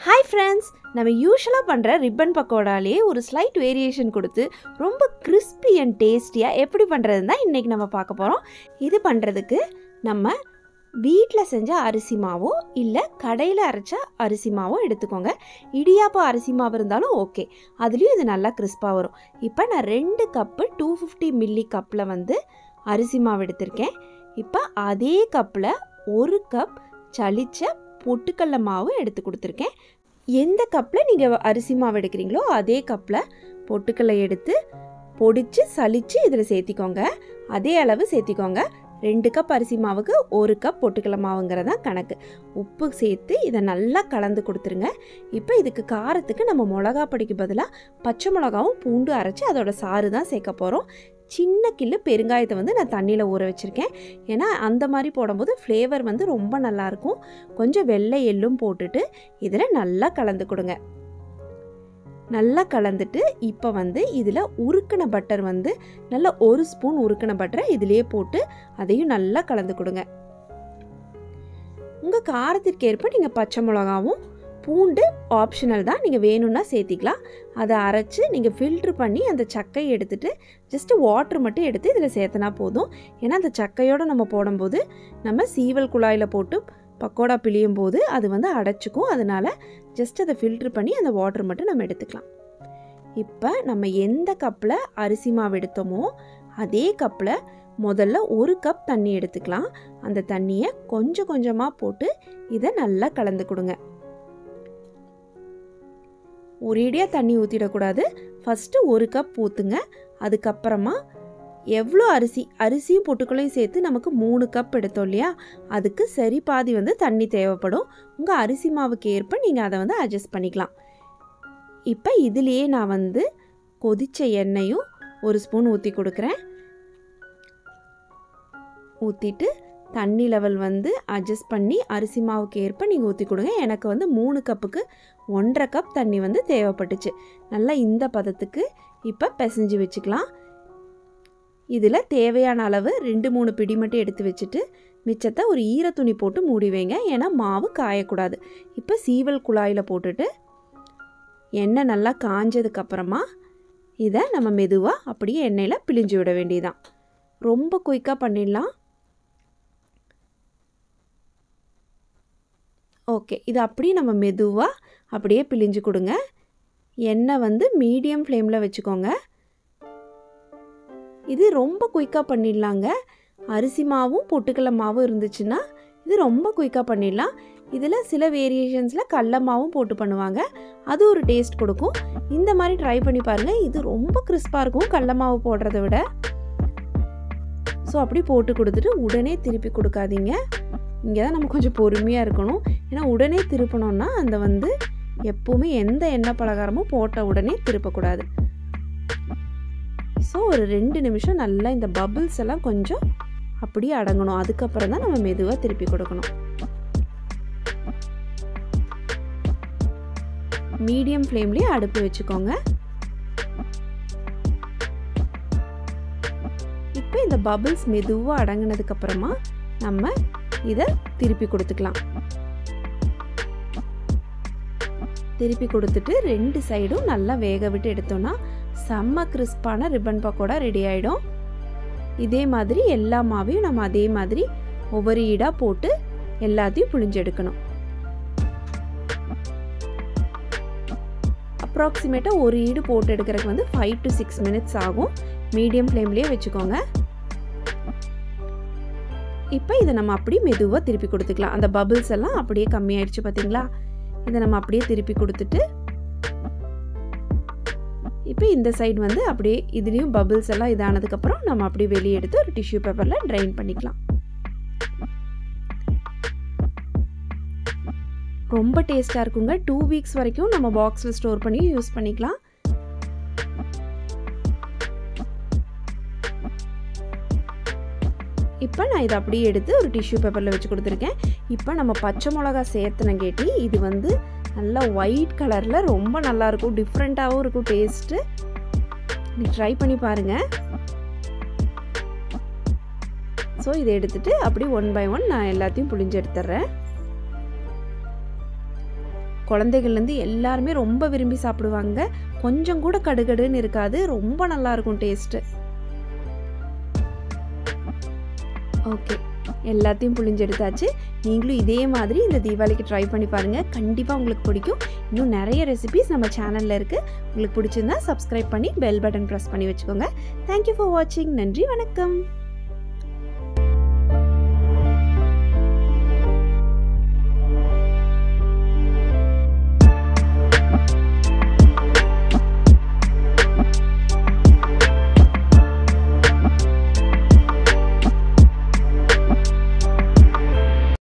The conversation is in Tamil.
ஹாய் ஃப்ரெண்ட்ஸ் நம்ம யூஸ்வலாக பண்ணுற ரிப்பன் பக்கோடாலே ஒரு ஸ்லைட் வேரியேஷன் கொடுத்து ரொம்ப கிறிஸ்பி அண்ட் டேஸ்டியாக எப்படி பண்ணுறதுன்னு தான் இன்றைக்கி நம்ம பார்க்க போகிறோம் இது பண்ணுறதுக்கு நம்ம வீட்டில் செஞ்ச அரிசி மாவோ இல்லை கடையில் அரைச்ச அரிசி மாவோ எடுத்துக்கோங்க இடியாப்பம் அரிசி மாவு இருந்தாலும் ஓகே அதுலேயும் இது நல்லா கிறிஸ்பாக வரும் இப்போ நான் ரெண்டு கப்பு டூ ஃபிஃப்டி மில்லி கப்பில் வந்து அரிசி மாவு எடுத்திருக்கேன் இப்போ அதே கப்பில் ஒரு கப் சளிச்ச பொட்டுக்கடல மாவு எடுத்து கொடுத்துருக்கேன் எந்த கப்பில் நீங்கள் அரிசி மாவு எடுக்கிறீங்களோ அதே கப்பில் பொட்டுக்கடலை எடுத்து பொடிச்சு சலிச்சு இதில் சேர்த்திக்கோங்க அதே அளவு சேர்த்திக்கோங்க ரெண்டு கப் அரிசி மாவுக்கு ஒரு கப் பொட்டுக்கடலை மாவுங்கிறதா கணக்கு உப்பு சேர்த்து இதை நல்லா கலந்து கொடுத்துருங்க இப்போ இதுக்கு காரத்துக்கு நம்ம மிளகா பொடிக்கு பதிலாக பச்சை மிளகாவும் பூண்டு அரைச்சி அதோட சாறு தான் சேர்க்க போகிறோம் சின்ன கில்லு பெருங்காயத்தை வந்து நான் தண்ணியில் ஊற வச்சுருக்கேன் ஏன்னா அந்த மாதிரி போடும்போது ஃப்ளேவர் வந்து ரொம்ப நல்லாயிருக்கும் கொஞ்சம் வெள்ளை எள்ளும் போட்டுட்டு இதில் நல்லா கலந்து கொடுங்க நல்லா கலந்துட்டு இப்போ வந்து இதில் உருக்கின பட்டர் வந்து நல்லா ஒரு ஸ்பூன் உருக்கின பட்டரை இதிலேயே போட்டு அதையும் நல்லா கலந்து கொடுங்க உங்கள் காரத்திற்கு ஏற்ப நீங்கள் பச்சை மிளகாவும் பூண்டு ஆப்ஷனல் தான் நீங்கள் வேணும்னா சேர்த்திக்கலாம் அதை அரைச்சி நீங்கள் ஃபில்ட்ரு பண்ணி அந்த சக்கையை எடுத்துகிட்டு ஜஸ்ட்டு வாட்ரு மட்டும் எடுத்து இதில் சேர்த்தனா போதும் ஏன்னா அந்த சக்கையோடு நம்ம போடும்போது நம்ம சீவல் குழாயில் போட்டு பக்கோடா பிழியும் போது அது வந்து அடைச்சிக்கும் அதனால் ஜஸ்ட் அதை ஃபில்ட்ரு பண்ணி அந்த வாட்ரு மட்டும் நம்ம எடுத்துக்கலாம் இப்போ நம்ம எந்த கப்பில் அரிசி மாவு எடுத்தோமோ அதே கப்பில் முதல்ல ஒரு கப் தண்ணி எடுத்துக்கலாம் அந்த தண்ணியை கொஞ்சம் கொஞ்சமாக போட்டு இதை நல்லா கலந்து கொடுங்க ஒரேடியாக தண்ணி ஊற்றிடக்கூடாது ஃபஸ்ட்டு ஒரு கப் ஊற்றுங்க அதுக்கப்புறமா எவ்வளோ அரிசி அரிசியும் பொட்டுக்களையும் சேர்த்து நமக்கு மூணு கப் எடுத்தோம் இல்லையா அதுக்கு சரி பாதி வந்து தண்ணி தேவைப்படும் உங்கள் அரிசி மாவுக்கு ஏற்ப நீங்கள் அதை வந்து அட்ஜஸ்ட் பண்ணிக்கலாம் இப்போ இதுலேயே நான் வந்து கொதித்த எண்ணெயும் ஒரு ஸ்பூன் ஊற்றி கொடுக்குறேன் ஊற்றிட்டு தண்ணி லெவல் வந்து அட்ஜஸ்ட் பண்ணி அரிசி மாவுக்கு ஏற்ப நீங்கள் ஊற்றி கொடுங்க எனக்கு வந்து மூணு கப்புக்கு ஒன்றரை கப் தண்ணி வந்து தேவைப்பட்டுச்சு நல்லா இந்த பதத்துக்கு இப்போ பிசைஞ்சு வச்சுக்கலாம் இதில் தேவையான அளவு ரெண்டு மூணு பிடி மட்டும் எடுத்து வச்சுட்டு மிச்சத்தை ஒரு ஈர துணி போட்டு மூடி வைங்க ஏன்னா மாவு காயக்கூடாது இப்போ சீவல் குழாயில் போட்டுட்டு எண்ணெய் நல்லா காஞ்சதுக்கப்புறமா இதை நம்ம மெதுவாக அப்படியே எண்ணெயில் பிழிஞ்சு விட வேண்டியதான் ரொம்ப குயிக்காக பண்ணிடலாம் ஓகே இது அப்படியே நம்ம மெதுவாக அப்படியே பிழிஞ்சு கொடுங்க எண்ணெய் வந்து மீடியம் ஃப்ளேமில் வச்சுக்கோங்க இது ரொம்ப குயிக்காக பண்ணிடலாங்க அரிசி மாவும் பொட்டுக்கடலை மாவும் இருந்துச்சுன்னா இது ரொம்ப குயிக்காக பண்ணிடலாம் இதில் சில வேரியேஷன்ஸில் கடல மாவும் போட்டு பண்ணுவாங்க அது ஒரு டேஸ்ட் கொடுக்கும் இந்த மாதிரி ட்ரை பண்ணி பாருங்கள் இது ரொம்ப கிறிஸ்பாக இருக்கும் கடல மாவு போடுறத விட ஸோ அப்படி போட்டு கொடுத்துட்டு உடனே திருப்பி கொடுக்காதீங்க இங்கே தான் நம்ம கொஞ்சம் பொறுமையாக இருக்கணும் ஏன்னா உடனே திருப்பணும்னா அந்த வந்து எப்போவுமே எந்த எண்ணெய் பலகாரமும் போட்ட உடனே திருப்பக்கூடாது ஸோ ஒரு ரெண்டு நிமிஷம் நல்லா இந்த பபிள்ஸ் எல்லாம் கொஞ்சம் அப்படியே அடங்கணும் அதுக்கப்புறம் தான் நம்ம மெதுவாக திருப்பி கொடுக்கணும் மீடியம் ஃப்ளேம்லேயே அடுப்பு வச்சுக்கோங்க இப்போ இந்த பபிள்ஸ் மெதுவாக அடங்கினதுக்கப்புறமா நம்ம இதை திருப்பி கொடுத்துக்கலாம் திருப்பி கொடுத்துட்டு ரெண்டு சைடும் நல்லா வேக விட்டு எடுத்தோன்னா செம்ம கிறிஸ்பான ரிப்பன் பக்கோடா ரெடி ஆகிடும் இதே மாதிரி எல்லா மாவையும் நம்ம அதே மாதிரி ஒவ்வொரு ஈடாக போட்டு எல்லாத்தையும் புழிஞ்செடுக்கணும் அப்ராக்சிமேட்டாக ஒரு ஈடு போட்டு எடுக்கிறதுக்கு வந்து ஃபைவ் டு சிக்ஸ் மினிட்ஸ் ஆகும் மீடியம் ஃப்ளேம்லேயே வச்சுக்கோங்க இப்போ இதை நம்ம அப்படியே மெதுவாக திருப்பி கொடுத்துக்கலாம் அந்த பபிள்ஸ் எல்லாம் அப்படியே கம்மியாயிடுச்சு பார்த்தீங்களா இதை நம்ம அப்படியே திருப்பி கொடுத்துட்டு இப்போ இந்த சைடு வந்து அப்படியே இதுலேயும் பபிள்ஸ் எல்லாம் இதானதுக்கப்புறம் நம்ம அப்படியே வெளியே எடுத்து ஒரு டிஷ்யூ பேப்பரில் ட்ரைன் பண்ணிக்கலாம் ரொம்ப டேஸ்ட்டாக இருக்குங்க டூ வீக்ஸ் வரைக்கும் நம்ம பாக்ஸில் ஸ்டோர் பண்ணி யூஸ் பண்ணிக்கலாம் இப்போ நான் இதை அப்படியே எடுத்து ஒரு டிஷ்யூ பேப்பரில் வச்சு கொடுத்துருக்கேன் இப்போ நம்ம பச்சை மிளகா சேர்த்துன கேட்டி இது வந்து நல்லா ஒயிட் கலரில் ரொம்ப நல்லாயிருக்கும் டிஃப்ரெண்ட்டாகவும் இருக்கும் டேஸ்ட்டு நீ ட்ரை பண்ணி பாருங்கள் ஸோ இதை எடுத்துகிட்டு அப்படி ஒன் பை ஒன் நான் எல்லாத்தையும் புளிஞ்சு எடுத்துட்றேன் குழந்தைகள்லேருந்து எல்லாருமே ரொம்ப விரும்பி சாப்பிடுவாங்க கொஞ்சம் கூட கடுகடுன்னு இருக்காது ரொம்ப நல்லா இருக்கும் டேஸ்ட்டு ஓகே எல்லாத்தையும் புளிஞ்செடுத்தாச்சு நீங்களும் இதே மாதிரி இந்த தீபாவளிக்கு ட்ரை பண்ணி பாருங்கள் கண்டிப்பாக உங்களுக்கு பிடிக்கும் இன்னும் நிறைய ரெசிபிஸ் நம்ம சேனலில் இருக்குது உங்களுக்கு பிடிச்சிருந்தா சப்ஸ்கிரைப் பண்ணி பெல் பட்டன் ப்ரெஸ் பண்ணி வச்சுக்கோங்க தேங்க்யூ ஃபார் வாட்சிங் நன்றி வணக்கம்